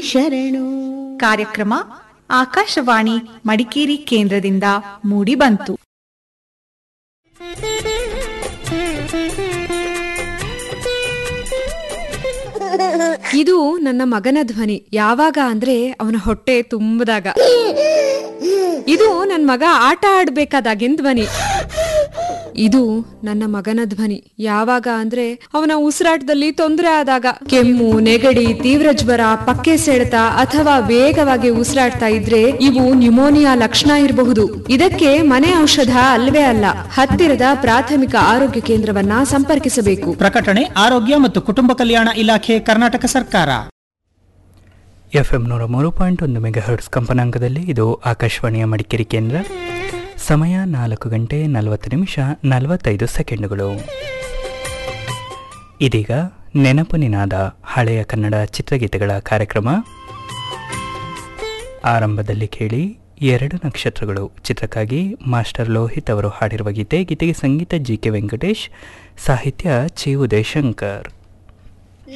ಶರಣು ಕಾರ್ಯಕ್ರಮ ಆಕಾಶವಾಣಿ ಮಡಿಕೇರಿ ಕೇಂದ್ರದಿಂದ ಮೂಡಿಬಂತು ಇದು ನನ್ನ ಮಗನ ಧ್ವನಿ ಯಾವಾಗ ಅಂದ್ರೆ ಅವನ ಹೊಟ್ಟೆ ತುಂಬದಾಗ ಇದು ನನ್ನ ಮಗ ಆಟ ಆಡ್ಬೇಕಾದಾಗಿನ ಧ್ವನಿ ಇದು ನನ್ನ ಮಗನ ಧ್ವನಿ ಯಾವಾಗ ಅಂದ್ರೆ ಅವನ ಉಸಿರಾಟದಲ್ಲಿ ತೊಂದರೆ ಆದಾಗ ಕೆಮ್ಮು ನೆಗಡಿ ತೀವ್ರ ಜ್ವರ ಪಕ್ಕೆ ಸೆಳೆತ ಅಥವಾ ವೇಗವಾಗಿ ಉಸಿರಾಡ್ತಾ ಇದ್ರೆ ಇವು ನ್ಯುಮೋನಿಯಾ ಲಕ್ಷಣ ಇರಬಹುದು ಇದಕ್ಕೆ ಮನೆ ಔಷಧ ಅಲ್ವೇ ಅಲ್ಲ ಹತ್ತಿರದ ಪ್ರಾಥಮಿಕ ಆರೋಗ್ಯ ಕೇಂದ್ರವನ್ನ ಸಂಪರ್ಕಿಸಬೇಕು ಪ್ರಕಟಣೆ ಆರೋಗ್ಯ ಮತ್ತು ಕುಟುಂಬ ಕಲ್ಯಾಣ ಇಲಾಖೆ ಕರ್ನಾಟಕ ಸರ್ಕಾರ ಎಫ್ ಎಂ ನೂರ ಮೂರು ಪಾಯಿಂಟ್ ಒಂದು ಮೆಗಾ ಹರ್ಟ್ಸ್ ಕಂಪನಾಂಕದಲ್ಲಿ ಇದು ಆಕಾಶವಾಣಿಯ ಮಡಿಕೇರಿ ಕೇಂದ್ರ ಸಮಯ ನಾಲ್ಕು ಗಂಟೆ ನಲವತ್ತು ನಿಮಿಷ ನಲವತ್ತೈದು ಸೆಕೆಂಡುಗಳು ಇದೀಗ ನೆನಪು ನಿನಾದ ಹಳೆಯ ಕನ್ನಡ ಚಿತ್ರಗೀತೆಗಳ ಕಾರ್ಯಕ್ರಮ ಆರಂಭದಲ್ಲಿ ಕೇಳಿ ಎರಡು ನಕ್ಷತ್ರಗಳು ಚಿತ್ರಕ್ಕಾಗಿ ಮಾಸ್ಟರ್ ಲೋಹಿತ್ ಅವರು ಹಾಡಿರುವ ಗೀತೆ ಗೀತೆಗೆ ಸಂಗೀತ ಜಿ ಕೆ ವೆಂಕಟೇಶ್ ಸಾಹಿತ್ಯ ಚಿ ಉದಯಶಂಕರ್